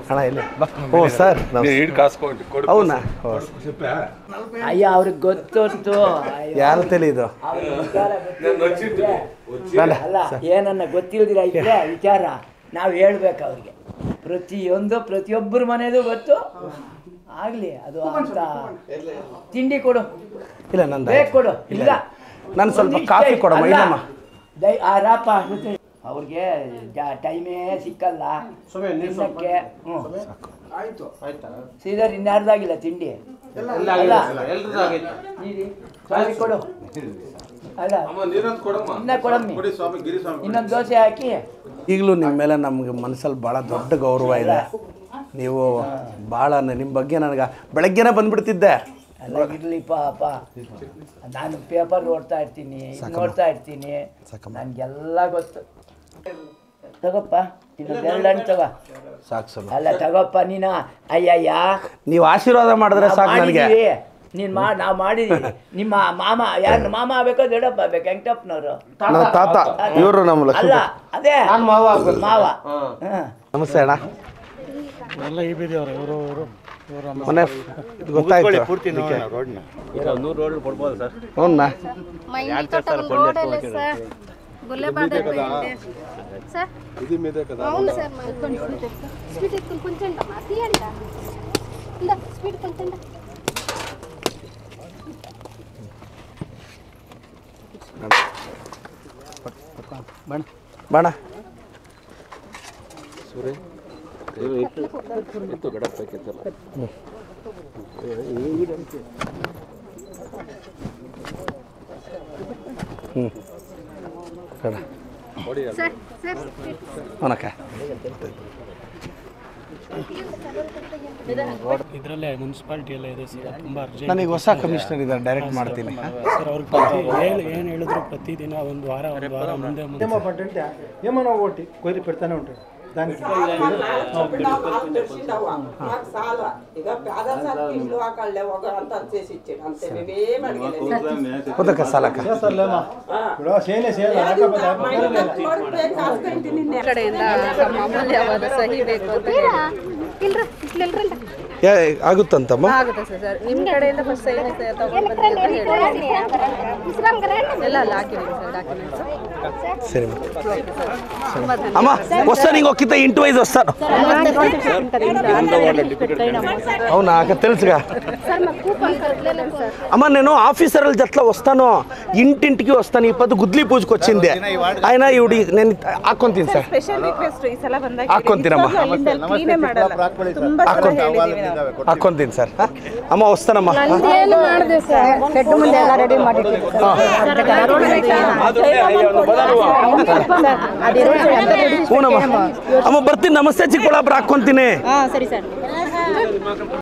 ಅಣ್ಣ ಇಲ್ಲಿ ಬಾ ಓ ಸರ್ ಹಿಡ್ ಕಾಸ್ಕೊಂಡು ಕೊಡು అవునా ಓ ಅಯ್ಯ ಅವ್ರಿಗೆ ಗೊತ್ತೊತ್ತು ಅಯ್ಯೋ, ಯಾರ ತಲೆ ಇದು ಅವ್ರಿಗೆ ವಿಚಾರ ನಾನು ಗೊತ್ತಿಲ್ದಿದ್ರೆ- ಬೇಡ ಅಲ್ಲ ಏನನ್ನ ಗೊತ್ತಿಲ್ದಿರ ಇದ್ರೆ ವಿಚಾರ ನಾವು ಹೇಳ್ಬೇಕು ಅವ್ರಿಗೆ ಪ್ರತಿಯೊಂದು ಪ್ರತಿಯೊಬ್ಬರ ಮನೆದು ಗೊತ್ತು ಆಗ್ಲಿ ಅದು ಅಂತ ತಿಂಡಿ ಕೊಡು ಇಲ್ಲ ನಂದು ಬೇಗ ಕೊಡು ಇಲ್ಲ ನಾನು ಸ್ವಲ್ಪ ಒಂದಿಷ್ಟೇ ಕಾಫಿ ಕೊಡಮ್ಮ ಅಲ್ಲ. ಇಲ್ಲಮ್ಮ ದೈ ಆರಾಪ ಜೊತೆ ಅವ್ರಿಗೆ ಟೈಮೇ ಸಿಕ್ಕಲ್ಲ ತಿನ್ನಕ್ಕೆ ಹ್ಞೂ ಸೀದರ್ ಇನ್ಯಾರ್ದಾಗಿಲ್ಲ ತಿಂಡಿ ಅಲ್ಲ ನೀರಿ, ಕಾಫಿ ಕೊಡು ಅಲ್ಲ ಇನ್ನ ಕೊಡಮ್ಮಿ ಇನ್ನೊಂದು ದೋಸೆ ಹಾಕಿ ಈಗಲೂ ನಿಮ್ಮ ಮೇಲೆ ನಮ್ಗೆ ಮನಸ್ಸಲ್ಲಿ ಭಾಳ ದೊಡ್ಡ ಗೌರವ ಇದೆ ನೀವು ಭಾಳ ನಿಮ್ಮ ಬಗ್ಗೆ ನನಗೆ ಬೆಳಗ್ಗೆನೇ ಬಂದ್ಬಿಡ್ತಿದ್ದೆ ಅಲ್ಲ ಇರ್ಲಿ ಪಾಪ ನಾನು ಪೇಪರ್ ನೋಡ್ತಾ ಇರ್ತೀನಿ ಇದ್ ನೋಡ್ತಾ ಇರ್ತೀನಿ ಸಾಕಮ್ಮ. ನನ್ಗೆಲ್ಲ ಗೊತ್ತು ತಗೋಪ್ಪ ಇನ್ನೊಂದು ಎರಡು ಹಣ್ಣು ತಗೋ ಸಾಕು ಸಮ ಅಲ್ಲ ತಗೋಪ್ಪ ನೀನ ಅಯ್ಯಯ್ಯ ನೀವು ಆಶೀರ್ವಾದ ಮಾಡಿದ್ರೆ ನಾವ್ ಸಾಕು ನನಗೆ ಮಾಡಿದೀವಿ. ನೀನ್ ಮಾ ನಾವು ಮಾಡಿದೀವಿ ನಿಮ್ಮ ಮಾಮ ಯಾರು ಮಾಮ ಆಗ್ಬೇಕೋ ದೊಡ್ಡಪ್ಪ ಆಗ್ಬೇಕು ವೆಂಕಟಪ್ಪನವರು ನಮ್ಮ ತಾತ ಇವರು ನಮ್ಮ ಅಲ್ಲ ಲಕ್ಷ್ಮೀ ಅದೇ ಮಾವ ಮಾವ ಹ್ಮ್. ನಮಸ್ತೆ ಅಣ್ಣ ಎಲ್ಲ ಈ ಬೀದಿಯವರು ಇವರು ಇವರು ಇವರು ಮೊನ್ನೆ ಇದು ಗೊತ್ತಾಯ್ತು ಪೂರ್ತಿ ರೋಡ್ನ ಹ್ಞೂ మైండ్ తోట రోడ్ సార్ గుల్లబాద సార్ అవును సార్ స్వీట్ ఎత్తుకుని కొంచెం తీయండి ఇందా స్వీట్ కొంచెం ಬಾಣ ಹ್ಞೂ ಬೇಡ సార్ సార్ ಅವನಕ್ಕ ಇದರಲ್ಲೇ ಮುನ್ಸಿಪಾಲಿಟಿ ಎಲ್ಲ ಇದೆ ಸರ್ ತುಂಬ ಅರ್ಜೆಂಟ್ ನನಗೆ ಹೊಸ ಕಮಿಷನರ್ ಇದ್ದಾರೆ ಡೈರೆಕ್ಟ್ ಮಾಡ್ತೀನಿ ಸರ್ ಅವ್ರಿಗೆ ಪ್ರತಿ ಏನು ಏನು ಹೇಳಿದ್ರು ప్రతిదిన ಒಂದು వాರ ಒಂದು వాರ ముందే ముందే ఏమంటే ఏమన్నా ఒకటి కొద్ది పెడతానే ఉంటాడు దానికి మాకు చాలా ఇక పేద సార్కి ఇల్లు ఆకళ్ళే ఒక అంత చేసి ఇచ్చాడు అంతే మేమేం అడగలేదు ಹೋದಕ್ಕ ಸಾಲಕ್ಕ చేస్తారులేమా ఇప్పుడు చేయలే చేయాలి లేకపోతే కోడిపోయి కాసుకుంటే నిన్నే ಕಡೆಯಿಂದ ಮಾಮೂಲಿ ಯಾವಾಗ ಸಹಿ ಬೇಕು ಅಂತ ಇಲ್ರಿ ಇಲ್ರಿ ಯಾ ಆಗುತ್ತಂತಮ್ಮ ಆಗುತ್ತೆ ಸರ್ ನಿಮ್ಮ ಕಡೆಯಿಂದ ಫಸ್ಟ್ ಸಹಿ ತಗೊಂಡು ಬನ್ನಿ ಅಂತ ಹೇಳಿ ಎಲ್ಲ ಅಲ್ಲಿ ಹಾಕಿದ್ದೀನಿ ಸರ್ ಡಾಕ್ಯುಮೆಂಟ್ಸ್ సరే అమ్మ వస్తాను ఇంకొక ఇంటి వైజ్ వస్తాను అవునా అక్కడ తెలుసుగా సార్ మాకు కూపన్ కట్టలేదు సార్ అమ్మ నేను ఆఫీసర్ల జట్ల వస్తాను ఇంటింటికి వస్తాను ఈ పది గుద్లీ పూజకు వచ్చింది ఆయన ఇవిడి నేను ಹಾಕೊಂತೀನಿ ತಿನ್ ಸರ್ ಸ್ಪೆಷಲ್ ರಿಕ್ವೆಸ್ಟ್ ಈ ಸಲ ಬಂದಾಗ ಹಾಕೊಂತೀನಮ್ಮ ಕ್ಲೀನೇ ಮಾಡಲ್ಲ ತುಂಬಾ ಸಲ ಹೇಳಿದೀವಿ ನಾವು ಹಾಕೊಂತೀನಿ ಸರ್ ಹಾ? ಅಮ್ಮ ವస్తాನಮ್ಮ ಏನು ಮಾಡಿದೆ ಸರ್ ಬೆಡ್ ಮುಂದೆ ಎಲ್ಲ ರೆಡಿ ಮಾಡಿದ್ದೀವಿ ಹ್ಞೂನಮ್ಮ ಅಮ್ಮ ಬರ್ತೀನಿ ನಮಸ್ತೆ ಚಿಕ್ಕಬಳ್ಳಾಪುರ ಹಾಕ್ಕೊಂತೀನಿ ಸರಿ ಸರ್